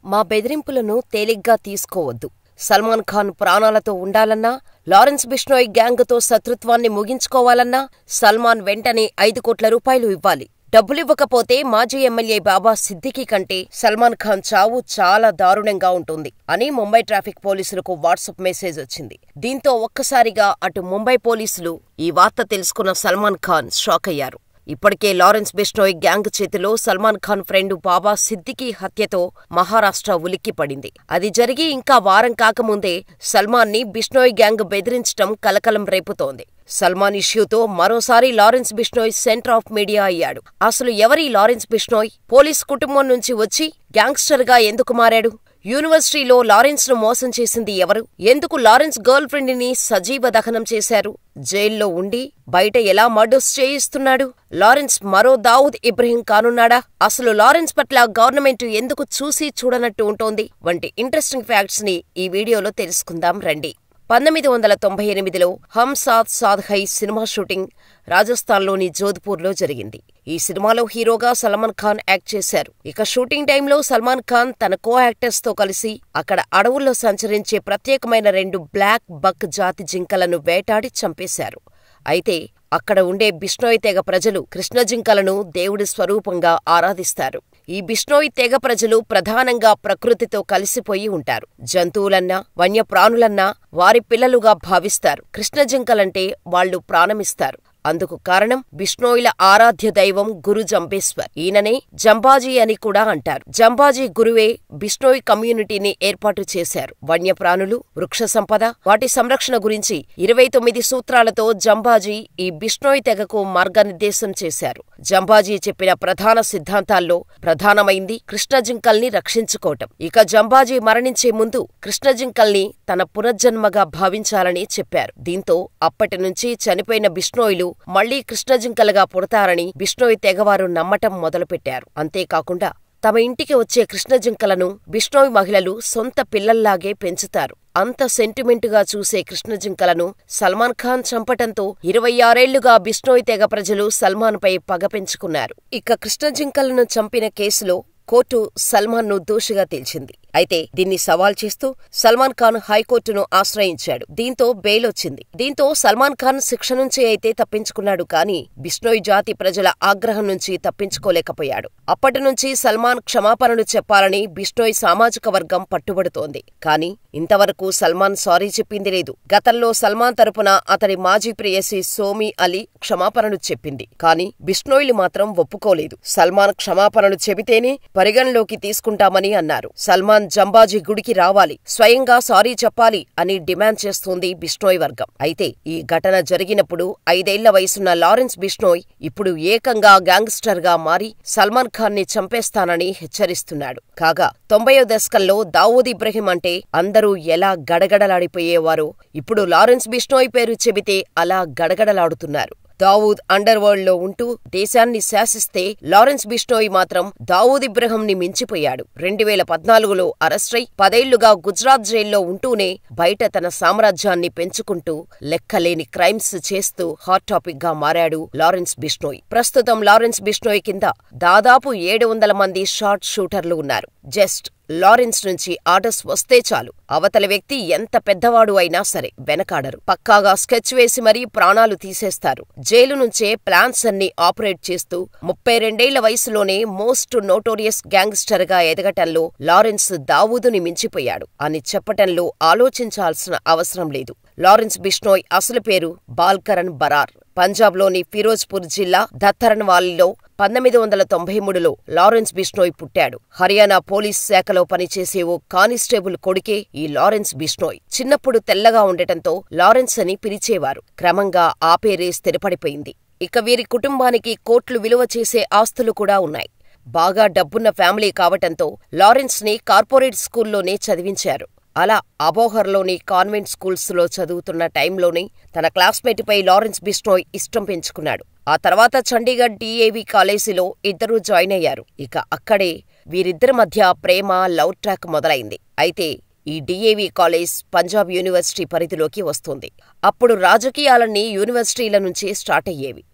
మా బెదిరింపులను తేలిగ్గా తీసుకోవద్దు. సల్మాన్ ఖాన్ ప్రాణాలతో ఉండాలన్నా, లారెన్స్ బిష్నోయ్ గ్యాంగుతో శత్రుత్వాన్ని ముగించుకోవాలన్నా సల్మాన్ వెంటనే ఐదు కోట్ల రూపాయలు ఇవ్వాలి. డబ్బులివ్వకపోతే మాజీ ఎమ్మెల్యే బాబా సిద్దికీ కంటే సల్మాన్ ఖాన్ చావు చాలా దారుణంగా ఉంటుంది అని ముంబై ట్రాఫిక్ పోలీసులకు వాట్సాప్ మెసేజ్ వచ్చింది. దీంతో ఒక్కసారిగా అటు ముంబై పోలీసులు ఈ వార్త తెలుసుకున్న సల్మాన్ ఖాన్ షాకయ్యారు. ఇప్పటికే లారెన్స్ బిష్నోయ్ గ్యాంగ్ చేతిలో సల్మాన్ ఖాన్ ఫ్రెండ్ బాబా సిద్దికీ హత్యతో మహారాష్ట్ర ఉలిక్కిపడింది. అది జరిగి ఇంకా వారం కాకముందే సల్మాన్ని బిష్నోయ్ గ్యాంగ్ బెదిరించటం కలకలం రేపుతోంది. సల్మాన్ ఇష్యూతో మరోసారి Lawrence Bishnoi centre of media అయ్యాడు. అసలు ఎవరీ లారెన్స్ బిష్నోయ్? పోలీస్ కుటుంబం నుంచి వచ్చి గ్యాంగ్స్టర్గా ఎందుకు మారాడు? యూనివర్సిటీలో లారెన్స్ ను మోసం చేసింది ఎవరు? ఎందుకు లారెన్స్ గర్ల్ ఫ్రెండ్ ని సజీవ దహనం చేశారు? జైల్లో ఉండి బయట ఎలా మర్డర్స్ చేయిస్తున్నాడు? లారెన్స్ మరో దావూద్ ఇబ్రహీం కానున్నాడా? అసలు లారెన్స్ పట్ల గవర్నమెంట్ ఎందుకు చూసి చూడనట్టు ఉంటోంది? వంటి ఇంట్రెస్టింగ్ ఫ్యాక్ట్స్ ని ఈ వీడియోలో తెలుసుకుందాం రండి. పంతొమ్మిది వందల తొంభై ఎనిమిదిలో హమ్ సాత్ సాథ్ హై సినిమా షూటింగ్ రాజస్థాన్లోని జోధ్పూర్లో జరిగింది. ఈ సినిమాలో హీరోగా సల్మాన్ ఖాన్ యాక్ట్ చేశారు. ఇక షూటింగ్ టైంలో సల్మాన్ ఖాన్ తన కో యాక్టర్స్ తో కలిసి అక్కడ అడవుల్లో సంచరించే ప్రత్యేకమైన రెండు బ్లాక్ బక్ జాతి జింకలను వేటాడి చంపేశారు. అయితే అక్కడ ఉండే బిష్నోయ్ తెగ ప్రజలు కృష్ణ జింకలను దేవుడి స్వరూపంగా ఆరాధిస్తారు. ఈ బిష్నోయ్ తెగ ప్రజలు ప్రధానంగా ప్రకృతితో కలిసిపోయి ఉంటారు. జంతువులన్నా, వన్యప్రాణులన్నా వారి పిల్లలుగా భావిస్తారు. కృష్ణ జింకలంటే వాళ్లు ప్రాణమిస్తారు. అందుకు కారణం బిష్నోయ్ల ఆరాధ్య దైవం గురు జంబేశ్వర్. ఈయననే జంబాజీ అని కూడా అంటారు. జంబాజీ గురువే బిష్నోయ్ కమ్యూనిటీని ఏర్పాటు చేశారు. వన్యప్రాణులు, వృక్ష సంపద, వాటి సంరక్షణ గురించి ఇరవై తొమ్మిది సూత్రాలతో జంబాజీ ఈ బిష్నోయ్ తెగకు మార్గనిర్దేశం చేశారు. జంబాజీ చెప్పిన ప్రధాన సిద్ధాంతాల్లో ప్రధానమైంది కృష్ణ జింకల్ని రక్షించుకోవటం. ఇక జంబాజీ మరణించే ముందు కృష్ణ జింకల్ని తన పునర్జన్మగా భావించాలని చెప్పారు. దీంతో అప్పటి నుంచి చనిపోయిన బిష్నోయ్లు మళ్లీ కృష్ణజింకలుగా పుడతారని బిష్నోయ్ తెగవారు నమ్మటం మొదలుపెట్టారు. అంతేకాకుండా తమ ఇంటికి వచ్చే కృష్ణజింకలను బిష్నోయ్ మహిళలు సొంత పిల్లల్లాగే పెంచుతారు. అంత సెంటిమెంటుగా చూసే కృష్ణజింకలను సల్మాన్ ఖాన్ చంపటంతో ఇరవై ఆరేళ్లుగా బిష్నోయ్ తెగ ప్రజలు సల్మాన్పై పగ పెంచుకున్నారు. ఇక కృష్ణజింకలను చంపిన కేసులో కోర్టు సల్మాన్ ను దోషిగా తేల్చింది. అయితే దీన్ని సవాల్ చేస్తూ సల్మాన్ ఖాన్ హైకోర్టును ఆశ్రయించాడు. దీంతో బెయిల్ వచ్చింది. దీంతో సల్మాన్ ఖాన్ శిక్ష నుంచి అయితే తప్పించుకున్నాడు కానీ బిష్నోయ్ జాతి ప్రజల ఆగ్రహం నుంచి తప్పించుకోలేకపోయాడు. అప్పటి నుంచి సల్మాన్ క్షమాపణలు చెప్పాలని బిష్నోయ్ సామాజిక వర్గం పట్టుబడుతోంది. కానీ ఇంతవరకు సల్మాన్ సారీ చెప్పింది లేదు. గతంలో సల్మాన్ తరపున అతడి మాజీ ప్రేయసి సోమి అలీ క్షమాపణలు చెప్పింది. కానీ బిష్నోయ్లు మాత్రం ఒప్పుకోలేదు. సల్మాన్ క్షమాపణలు చెబితేనే పరిగణలోకి తీసుకుంటామని అన్నారు. సల్మాన్ జంబాజీ గుడికి రావాలి, స్వయంగా సారీ చెప్పాలి అని డిమాండ్ చేస్తోంది బిష్నోయ్ వర్గం. అయితే ఈ ఘటన జరిగినప్పుడు ఐదేళ్ల వయసున్న లారెన్స్ బిష్నోయ్ ఇప్పుడు ఏకంగా గ్యాంగ్స్టర్ గా మారి సల్మాన్ ఖాన్ ని చంపేస్తానని హెచ్చరిస్తున్నాడు. కాగా తొంభైవ దశకంలో దావూద్ ఇబ్రహీం అంటే అందరూ ఎలా గడగడలాడిపోయేవారో ఇప్పుడు లారెన్స్ బిష్నోయ్ పేరు చెబితే అలా గడగడలాడుతున్నారు. దావూద్ అండర్ వరల్డ్ లో ఉంటూ దేశాన్ని శాసిస్తే లారెన్స్ బిష్నోయ్ మాత్రం దావూద్ ఇబ్రహం ని మించిపోయాడు. రెండువేల పద్నాలుగులో అరెస్టై పదేళ్లుగా గుజరాత్ జైల్లో ఉంటూనే బయట తన సామ్రాజ్యాన్ని పెంచుకుంటూ లెక్కలేని క్రైమ్స్ చేస్తూ హాట్ టాపిక్ గా మారాడు లారెన్స్ బిష్నోయ్. ప్రస్తుతం లారెన్స్ బిష్నోయ్ కింద దాదాపు ఏడు వందల మంది షార్ట్ షూటర్లు ఉన్నారు. జస్ట్ లారెన్స్ నుంచి ఆర్డర్స్ వస్తే చాలు అవతలి వ్యక్తి ఎంత పెద్దవాడు అయినా సరే వెనకాడరు. పక్కాగా స్కెచ్ వేసి మరీ ప్రాణాలు తీసేస్తారు. జైలు నుంచే ప్లాన్స్ అన్ని ఆపరేట్ చేస్తూ ముప్పై రెండేళ్ల వయసులోనే మోస్ట్ నోటోరియస్ గ్యాంగ్స్టర్ గా ఎదగటంలో లారెన్స్ దావూదుని మించిపోయాడు అని చెప్పటంలో ఆలోచించాల్సిన అవసరం లేదు. లారెన్స్ బిష్నోయ్ అసలు పేరు బాల్కరన్ బరార్. పంజాబ్లోని ఫిరోజ్పూర్ జిల్లా దత్తరన్వాలీలో పంతొమ్మిది వందల తొంభై మూడులో లారెన్స్ బిష్నోయ్ పుట్టాడు. హర్యానా పోలీస్ శాఖలో పనిచేసే ఓ కానిస్టేబుల్ కొడుకే ఈ లారెన్స్ బిష్నోయ్. చిన్నప్పుడు తెల్లగా ఉండటంతో లారెన్స్ అని పిలిచేవారు. క్రమంగా ఆ పేరే స్థిరపడిపోయింది. ఇక వీరి కుటుంబానికి కోట్లు విలువ చేసే ఆస్తులు కూడా ఉన్నాయి. బాగా డబ్బున్న ఫ్యామిలీ కావటంతో లారెన్స్ ని కార్పొరేట్ స్కూల్లోనే చదివించారు. అలా అబోహర్లోని కాన్వెంట్ స్కూల్స్లో చదువుతున్న టైంలోనే తన క్లాస్మేట్పై లారెన్స్ బిష్నోయ్ ఇష్టం పెంచుకున్నాడు. ఆ తర్వాత చండీగఢ్ డీఏవీ కాలేజీలో ఇద్దరూ జాయిన్ అయ్యారు. ఇక అక్కడే వీరిద్దరి మధ్య ప్రేమ, లవ్ ట్రాక్ మొదలైంది. అయితే ఈ డీఏవీ కాలేజ్ పంజాబ్ యూనివర్సిటీ పరిధిలోకి వస్తుంది. అప్పుడు రాజకీయాలన్నీ యూనివర్సిటీల నుంచే స్టార్ట్ అయ్యేవి.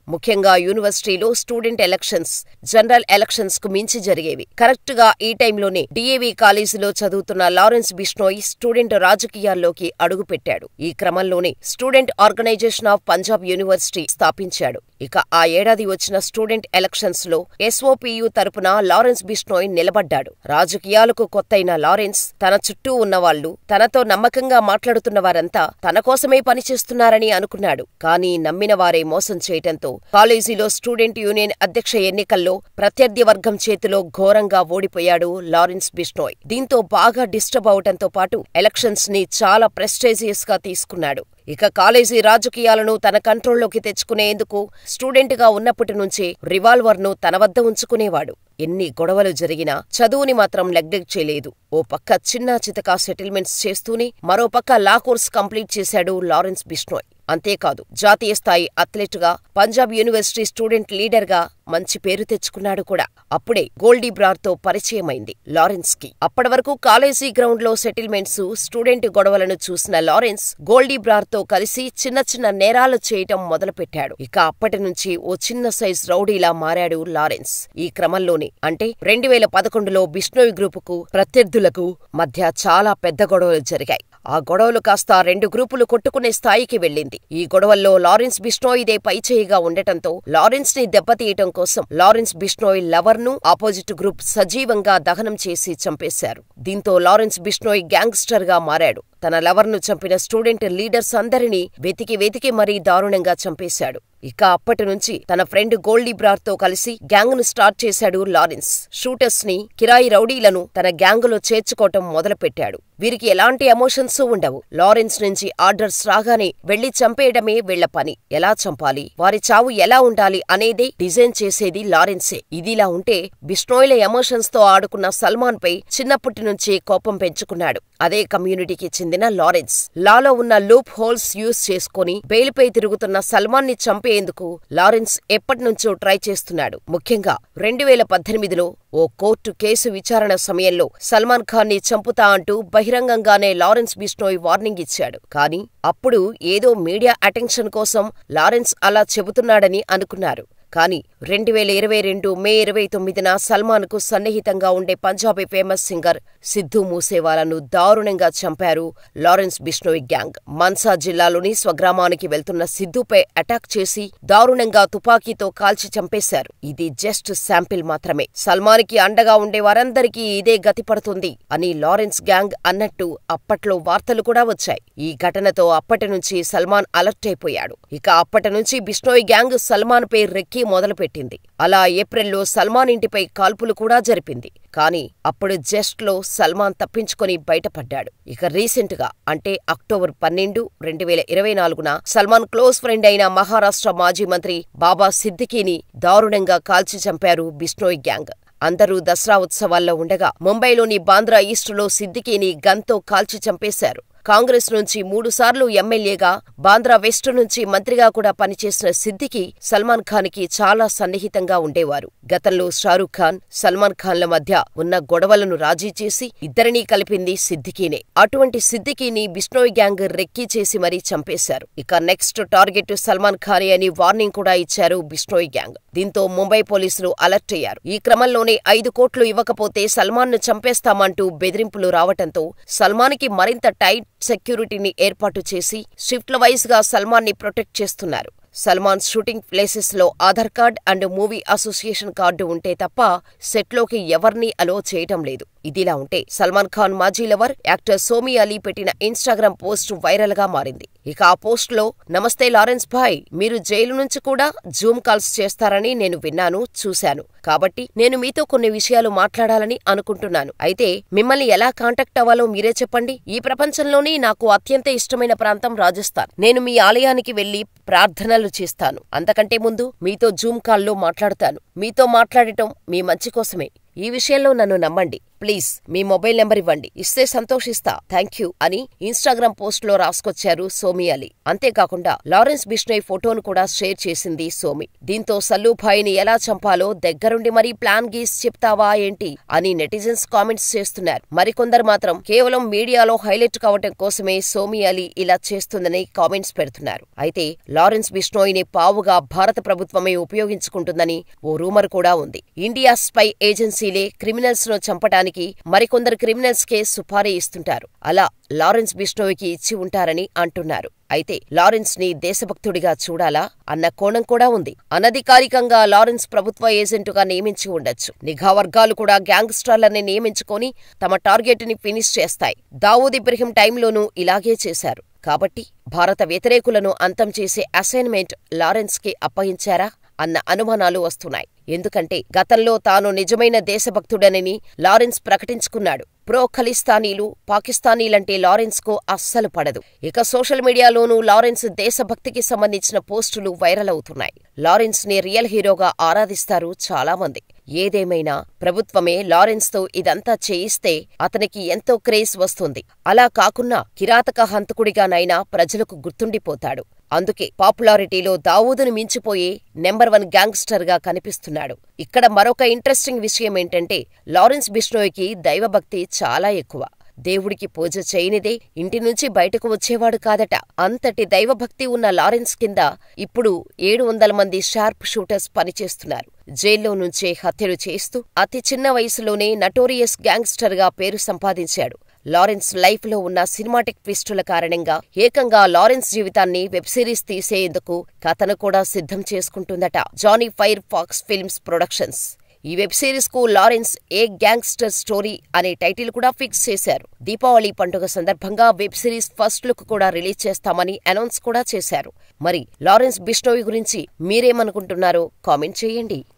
ముఖ్యంగా యూనివర్సిటీలో స్టూడెంట్ ఎలక్షన్స్ జనరల్ ఎలక్షన్స్ కు మించి జరిగేవి కరెక్ట్ గా ఈ టైంలోనే డిఏవి కాలేజీలో చదువుతున్న లారెన్స్ బిష్నోయ్ స్టూడెంట్ రాజకీయాల్లోకి అడుగుపెట్టాడు ఈ క్రమంలోనే Student Organisation of Punjab University స్థాపించాడు ఇక ఆ ఏడాది వచ్చిన స్టూడెంట్ ఎలక్షన్స్ లో ఎస్ఓపియు తరపున లారెన్స్ బిష్నోయ్ నిలబడ్డాడు రాజకీయాలకు కొత్తైన లారెన్స్ తన చుట్టూ ఉన్నవాళ్లు తనతో నమ్మకంగా మాట్లాడుతున్న వారంతా తన కోసమే పనిచేస్తున్నారని అనుకున్నాడు కానీ నమ్మిన వారే మోసం చేయటంతో కాలేజీలో స్టూడెంట్ యూనియన్ అధ్యక్ష ఎన్నికల్లో ప్రత్యర్థి వర్గం చేతిలో ఘోరంగా ఓడిపోయాడు లారెన్స్ బిష్నోయ్ దీంతో బాగా డిస్టర్బ్ అవటంతో పాటు ఎలక్షన్స్ ని చాలా ప్రెస్టేజియస్ గా తీసుకున్నాడు ఇక కాలేజీ రాజకీయాలను తన కంట్రోల్లోకి తెచ్చుకునేందుకు స్టూడెంట్గా ఉన్నప్పటి నుంచే రివాల్వర్ను తన వద్ద ఉంచుకునేవాడు ఎన్ని గొడవలు జరిగినా చదువుని మాత్రం నెగ్లెక్ట్ చేయలేదు ఓ పక్క చిన్నా చితకా సెటిల్మెంట్స్ చేస్తూనే మరో పక్క లా కోర్స్ కంప్లీట్ చేశాడు లారెన్స్ బిష్నోయ్ అంతేకాదు జాతీయ స్థాయి అథ్లెట్గా పంజాబ్ యూనివర్సిటీ స్టూడెంట్ లీడర్గా మంచి పేరు తెచ్చుకున్నాడు కూడా అప్పుడే గోల్డీ బ్రార్తో పరిచయమైంది లారెన్స్ కి అప్పటి వరకు కాలేజీ గ్రౌండ్ లో సెటిల్మెంట్స్ స్టూడెంట్ గొడవలను చూసిన లారెన్స్ గోల్డీ బ్రార్తో కలిసి చిన్న చిన్న నేరాలు చేయటం మొదలుపెట్టాడు ఇక అప్పటి నుంచి ఓ చిన్న సైజ్ రౌడీలా మారాడు లారెన్స్ ఈ క్రమంలోనే అంటే రెండు వేల పదకొండులో బిష్ణోయ్ గ్రూపుకు ప్రత్యర్థులకు మధ్య చాలా పెద్ద గొడవలు జరిగాయి ఆ గొడవలు కాస్త రెండు గ్రూపులు కొట్టుకునే స్థాయికి వెళ్ళింది ఈ గొడవల్లో లారెన్స్ బిష్నోయ్ ఇదే పైచేయిగా ఉండటంతో లారెన్స్ ని దెబ్బతీయటం కోసం లారెన్స్ బిష్నోయ్ లవర్ ను ఆపోజిట్ గ్రూప్ సజీవంగా దహనం చేసి చంపేశారు దీంతో లారెన్స్ బిష్నోయ్ గ్యాంగ్స్టర్ గా మారాడు తన లవర్ ను చంపిన స్టూడెంట్ లీడర్స్ అందరినీ వెతికి వెతికి మరీ దారుణంగా చంపేశాడు ఇక అప్పటి నుంచి తన ఫ్రెండ్ గోల్డీ బ్రార్తో కలిసి గ్యాంగ్ ను స్టార్ట్ చేశాడు లారెన్స్ షూటర్స్ ని కిరాయి రౌడీలను తన గ్యాంగులో చేర్చుకోవటం మొదలుపెట్టాడు వీరికి ఎలాంటి ఎమోషన్స్ ఉండవు లారెన్స్ నుంచి ఆర్డర్స్ రాగానే వెళ్లి చంపేయడమే వీళ్ల పని ఎలా చంపాలి వారి చావు ఎలా ఉండాలి అనేదే డిజైన్ చేసేది లారెన్సే ఇదిలా ఉంటే బిష్నోయ్ల ఎమోషన్స్ తో ఆడుకున్న సల్మాన్ పై చిన్నప్పటి నుంచే కోపం పెంచుకున్నాడు అదే కమ్యూనిటీకి చెందిన లారెన్స్ లాలో ఉన్న లూప్ హోల్స్ యూజ్ చేసుకుని బెయిల్పై తిరుగుతున్న సల్మాన్ ని చంపేందుకు లారెన్స్ ఎప్పటినుంచో ట్రై చేస్తున్నాడు ముఖ్యంగా రెండు వేల పద్దెనిమిదిలో ఓ కోర్టు కేసు విచారణ సమయంలో సల్మాన్ ఖాన్ ని చంపుతా అంటూ బహిరంగంగానే లారెన్స్ బిష్నోయ్ వార్నింగ్ ఇచ్చాడు కానీ అప్పుడు ఏదో మీడియా అటెన్షన్ కోసం లారెన్స్ అలా చెబుతున్నాడని అనుకున్నారు కానీ రెండు వేల ఇరవై రెండు మే ఇరవై తొమ్మిదిన సల్మాన్కు సన్నిహితంగా ఉండే పంజాబీ ఫేమస్ సింగర్ సిద్ధు మూసేవాలను దారుణంగా చంపారు లారెన్స్ బిష్నోయ్ గ్యాంగ్ మన్సా జిల్లాలోని స్వగ్రామానికి వెళ్తున్న సిద్ధుపై అటాక్ చేసి దారుణంగా తుపాకీతో కాల్చి చంపేశారు ఇది జస్ట్ శాంపిల్ మాత్రమే సల్మాన్కి అండగా ఉండే వారందరికీ ఇదే గతి పడుతుంది అని లారెన్స్ గ్యాంగ్ అన్నట్టు అప్పట్లో వార్తలు కూడా వచ్చాయి ఈ ఘటనతో అప్పటి నుంచి సల్మాన్ అలర్ట్ అయిపోయాడు ఇక అప్పటి నుంచి బిష్నోయ్ గ్యాంగ్ సల్మాన్ పై రెక్కి మొదలుపెట్టింది అలా ఏప్రిల్లో సల్మాన్ ఇంటిపై కాల్పులు కూడా జరిపింది కానీ అప్పుడు జస్ట్ లో సల్మాన్ తప్పించుకొని బయటపడ్డాడు ఇక రీసెంట్ గా అంటే అక్టోబర్ పన్నెండు రెండు వేల ఇరవై నాలుగున సల్మాన్ క్లోజ్ ఫ్రెండ్ అయిన మహారాష్ట్ర మాజీ మంత్రి బాబా సిద్దికీని దారుణంగా కాల్చి చంపారు బిష్నోయ్ గ్యాంగ్ అందరూ దసరా ఉత్సవాల్లో ఉండగా ముంబైలోని బాంద్రా ఈస్టులో సిద్దికీని గన్తో కాల్చి చంపేశారు కాంగ్రెస్ నుంచి మూడుసార్లు ఎమ్మెల్యేగా బాంద్రా వెస్ట్ నుంచి మంత్రిగా కూడా పనిచేసిన సిద్దికి సల్మాన్ ఖాన్ కి చాలా సన్నిహితంగా ఉండేవారు గతంలో షారూఖ్ ఖాన్ సల్మాన్ ఖాన్ల మధ్య ఉన్న గొడవలను రాజీ చేసి ఇద్దరినీ కలిపింది సిద్దికీనే అటువంటి సిద్దికీని బిష్నోయ్ గ్యాంగ్ రెక్కీ చేసి మరీ చంపేశారు ఇక నెక్స్ట్ టార్గెట్ సల్మాన్ ఖానే అని వార్నింగ్ కూడా ఇచ్చారు బిష్నోయ్ గ్యాంగ్ దీంతో ముంబై పోలీసులు అలర్ట్ అయ్యారు ఈ క్రమంలోనే ఐదు కోట్లు ఇవ్వకపోతే సల్మాన్ ను చంపేస్తామంటూ బెదిరింపులు రావటంతో సల్మాన్కి మరింత టైట్ సెక్యూరిటీని ఏర్పాటు చేసి షిఫ్ట్ల వైజ్ గా సల్మాన్ ని ప్రొటెక్ట్ చేస్తున్నారు సల్మాన్ షూటింగ్ ప్లేసెస్ లో Aadhaar card and movie association card ఉంటే తప్ప సెట్లోకి ఎవరినీ అలో చేయటం లేదు ఇదిలా ఉంటే సల్మాన్ ఖాన్ మాజీ లవర్ యాక్టర్ సోమి అలీ పెట్టిన ఇన్స్టాగ్రామ్ పోస్ట్ వైరల్ గా మారింది ఇక ఆ పోస్ట్ లో నమస్తే లారెన్స్ భాయ్ మీరు జైలు నుంచి కూడా జూమ్ కాల్స్ చేస్తారని నేను విన్నాను చూశాను కాబట్టి నేను మీతో కొన్ని విషయాలు మాట్లాడాలని అనుకుంటున్నాను అయితే మిమ్మల్ని ఎలా కాంటాక్ట్ అవ్వాలో మీరే చెప్పండి ఈ ప్రపంచంలోనే నాకు అత్యంత ఇష్టమైన ప్రాంతం రాజస్థాన్ నేను మీ ఆలయానికి వెళ్లి ప్రార్థనలు చేస్తాను అంతకంటే ముందు మీతో జూమ్ కాల్లో మాట్లాడతాను మీతో మాట్లాడటం మీ మంచి కోసమే ఈ విషయంలో నన్ను నమ్మండి ప్లీజ్ మీ మొబైల్ నెంబర్ ఇవ్వండి ఇస్తే సంతోషిస్తా థ్యాంక్ యూ అని ఇన్స్టాగ్రామ్ పోస్ట్ లో రాసుకొచ్చారు సోమి అలీ అంతేకాకుండా లారెన్స్ బిష్నోయ్ ఫోటోను కూడా షేర్ చేసింది సోమి దీంతో సల్లూభాయిని ఎలా చంపాలో దగ్గరుండి మరీ ప్లాన్ గీసి చెప్తావా ఏంటి అని నెటిజన్స్ కామెంట్స్ చేస్తున్నారు మరికొందరు మాత్రం కేవలం మీడియాలో హైలైట్ కావటం కోసమే సోమి అలీ ఇలా చేస్తుందని కామెంట్స్ పెడుతున్నారు అయితే లారెన్స్ బిష్నోయ్ ని పావుగా భారత ప్రభుత్వమే ఉపయోగించుకుంటుందని ఓ రూమర్ కూడా ఉంది ఇండియా స్పై ఏజెన్సీలే క్రిమినల్స్ ను చంపటానికి మరికొందరు క్రిమినల్స్ కే సుపారీ ఇస్తుంటారు అలా లారెన్స్ బిష్నోయ్కి ఇచ్చి ఉంటారని అంటున్నారు అయితే లారెన్స్ ని దేశభక్తుడిగా చూడాలా అన్న కోణం కూడా ఉంది అనధికారికంగా లారెన్స్ ప్రభుత్వ ఏజెంటుగా నియమించి ఉండొచ్చు నిఘా వర్గాలు కూడా గ్యాంగ్స్టర్లని నియమించుకొని తమ టార్గెట్ ని ఫినిష్ చేస్తాయి దావూద్ ఇబ్రహీం టైంలోనూ ఇలాగే చేశారు కాబట్టి భారత వ్యతిరేకులను అంతం చేసే అసైన్మెంట్ లారెన్స్ కి అప్పగించారా అన్న అనుమానాలు వస్తున్నాయి ఎందుకంటే గతంలో తాను నిజమైన దేశభక్తుడనని లారెన్స్ ప్రకటించుకున్నాడు ప్రో ఖలిస్తానీలు పాకిస్తానీలంటే లారెన్స్ కు అస్సలు పడదు ఇక సోషల్ మీడియాలోనూ లారెన్స్ దేశభక్తికి సంబంధించిన పోస్టులు వైరల్ అవుతున్నాయి లారెన్స్ ని రియల్ హీరోగా ఆరాధిస్తారు చాలా మంది ఏదేమైనా ప్రభుత్వమే లారెన్స్ తో ఇదంతా చేయిస్తే అతనికి ఎంతో క్రేజ్ వస్తుంది అలా కాకున్నా కిరాతక హంతకుడిగానైనా ప్రజలకు గుర్తుండిపోతాడు అందుకే పాపులారిటీలో దావూదును మించిపోయే నెంబర్ వన్ గ్యాంగ్స్టర్ గా కనిపిస్తున్నాడు ఇక్కడ మరొక ఇంట్రెస్టింగ్ విషయం ఏంటంటే లారెన్స్ బిష్నోయ్కి దైవభక్తి చాలా ఎక్కువ దేవుడికి పూజ చేయనిదే ఇంటి నుంచి బయటకు వచ్చేవాడు కాదట అంతటి దైవభక్తి ఉన్న లారెన్స్ కింద ఇప్పుడు ఏడు వందల మంది షార్ప్ షూటర్స్ పనిచేస్తున్నారు జైల్లో నుంచే హత్యలు చేస్తూ అతి చిన్న వయసులోనే నటోరియస్ గ్యాంగ్స్టర్ గా పేరు సంపాదించాడు లారెన్స్ లైఫ్ లో ఉన్న సినిమాటిక్ ట్విస్టుల కారణంగా ఏకంగా లారెన్స్ జీవితాన్ని వెబ్ సిరీస్ తీసేందుకు కథను కూడా సిద్ధం చేసుకుంటుందట Jani Fire Fox Films Productions ఈ వెబ్ సిరీస్ కు లారెన్స్ ఏ గ్యాంగ్స్టర్ స్టోరీ అనే టైటిల్ కూడా ఫిక్స్ చేశారు దీపావళి పండుగ సందర్భంగా వెబ్ సిరీస్ ఫస్ట్ లుక్ కూడా రిలీజ్ చేస్తామని అనౌన్స్ కూడా చేశారు మరి లారెన్స్ బిష్నోయ్ గురించి మీరేమనుకుంటున్నారో కామెంట్ చేయండి